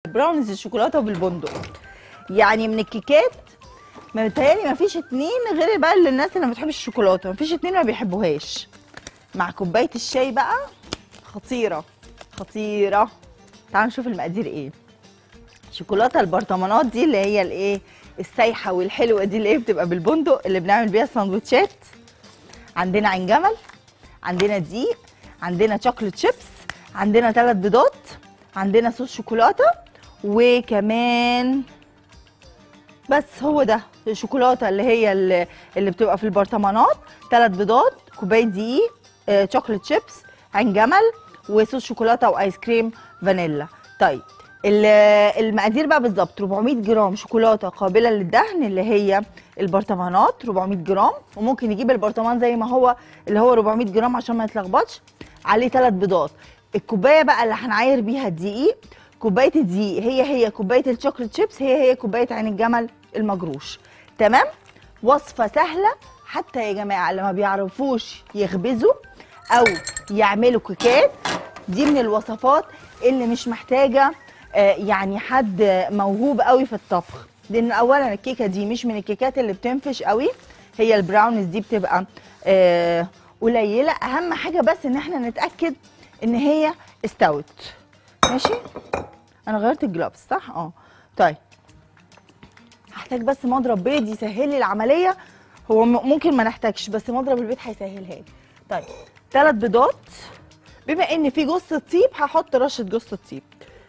براونيز الشوكولاته بالبندق يعني من الكيكات ما متهيألي ما فيش اتنين غير بقى اللي الناس اللي ما بتحبش الشوكولاته ما فيش اتنين ما بيحبوهاش مع كوبايه الشاي بقى خطيره خطيره تعالوا نشوف المقادير ايه شوكولاته البرطمانات دي اللي هي الايه السايحه والحلوه دي اللي هي بتبقى بالبندق اللي بنعمل بيها الساندوتشات عندنا عين جمل عندنا دقيق عندنا شوكليت شيبس عندنا ثلاث بيضات عندنا صوص شوكولاته وكمان بس هو ده الشوكولاته اللي هي اللي, اللي بتبقى في البرطمانات ثلاث بيضات كوبايه دقيق آه، شوكليت شيبس عين جمل وصوص شوكولاته وايس كريم فانيلا طيب ال- المقادير بقى بالظبط 400 جرام شوكولاته قابله للدهن اللي هي البرطمانات 400 جرام وممكن نجيب البرطمان زي ما هو اللي هو 400 جرام عشان ما يتلخبطش عليه ثلاث بيضات الكوبايه بقى اللي هنعاير بيها الدقيق كوبايه الدقيق هي هي كوبايه الشوكليت شيبس هي هي كوبايه عين الجمل المجروش تمام وصفه سهله حتى يا جماعه اللي ما بيعرفوش يخبزوا او يعملوا كيكات دي من الوصفات اللي مش محتاجه آه، يعني حد موهوب قوي في الطبخ لان اولا الكيكه دي مش من الكيكات اللي بتنفش قوي هي البراونيز دي بتبقى آه، قليله اهم حاجه بس ان احنا نتاكد ان هي استوت ماشي انا غيرت الجلافز صح اه طيب هحتاج بس مضرب بيض يسهل لي العمليه هو م- ممكن ما نحتاجش بس مضرب البيض هيسهلها لي طيب ثلاث بيضات بما ان في جوز الطيب هحط رشه جوز الطيب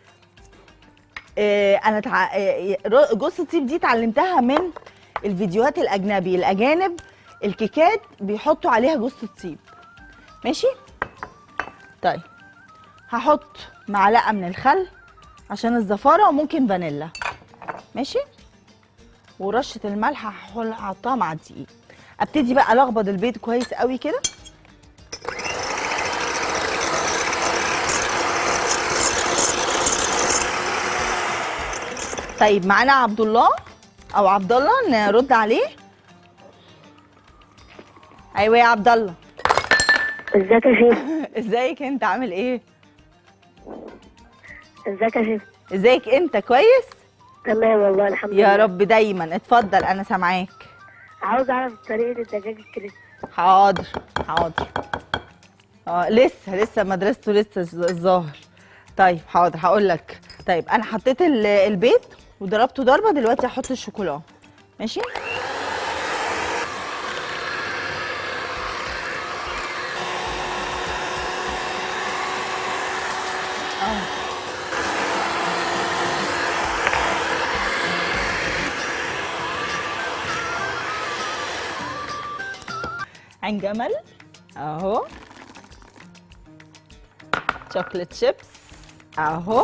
آه انا تع... آه ر- جوز الطيب دي اتعلمتها من الفيديوهات الاجنبي الاجانب الكيكات بيحطوا عليها جوز الطيب ماشي طيب هحط معلقه من الخل عشان الزفاره وممكن فانيلا ماشي ورشه الملح هحل- هحطها مع الدقيق ابتدي بقى الخبط البيض كويس قوي كده طيب معانا عبد الله او عبد الله نرد عليه ايوه يا عبد الله ازيك يا شيف ازيك انت عامل ايه ازيك يا شيف ازيك انت كويس تمام والله الحمد لله يا رب دايما اتفضل انا سامعاك عاوز اعرف طريقه الدجاج الكريسبي حاضر حاضر اه لسه لسه مدرسته لسه الز- الظاهر طيب حاضر هقول لك طيب انا حطيت ال- البيض وضربته ضربه دلوقتي هحط الشوكولاته ماشي اه عين جمل اهو شوكليت شيبس اهو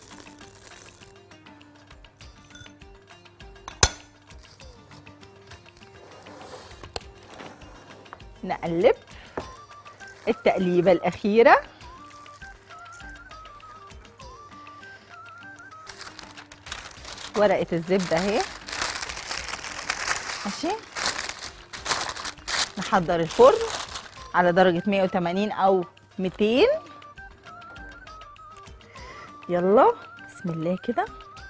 نقلب التقليبة الأخيرة ورقة الزبدة اهي ماشي نحضر الفرن على درجة 180 أو 200 يلا بسم الله كده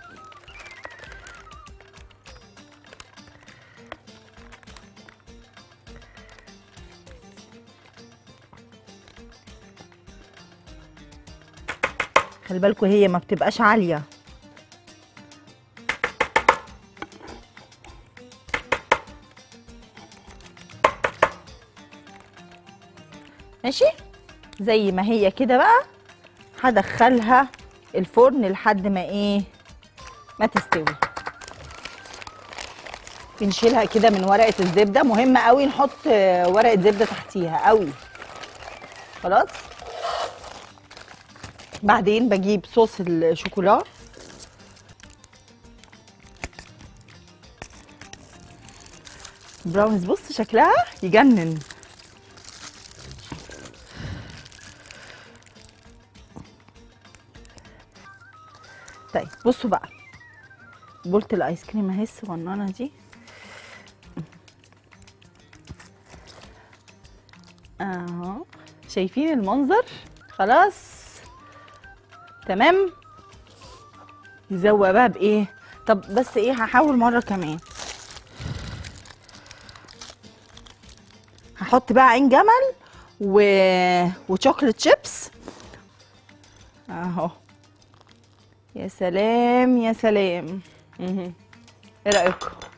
خلي بالكوا هي ما بتبقاش عالية ماشي زي ما هي كده بقى هدخلها الفرن لحد ما ايه ما تستوي بنشيلها كده من ورقه الزبده مهم قوي نحط آه، ورقه زبده تحتيها قوي خلاص بعدين بجيب صوص الشوكولا براونز بص شكلها يجنن طيب بصوا بقى بولة الايس كريم اهي الصغننه دي اهو شايفين المنظر خلاص تمام نزوق بقى بايه طب بس ايه هحاول مره كمان هحط بقى عين جمل و... وشوكليت شيبس اهو يا سلام يا سلام مهم. ايه رايكم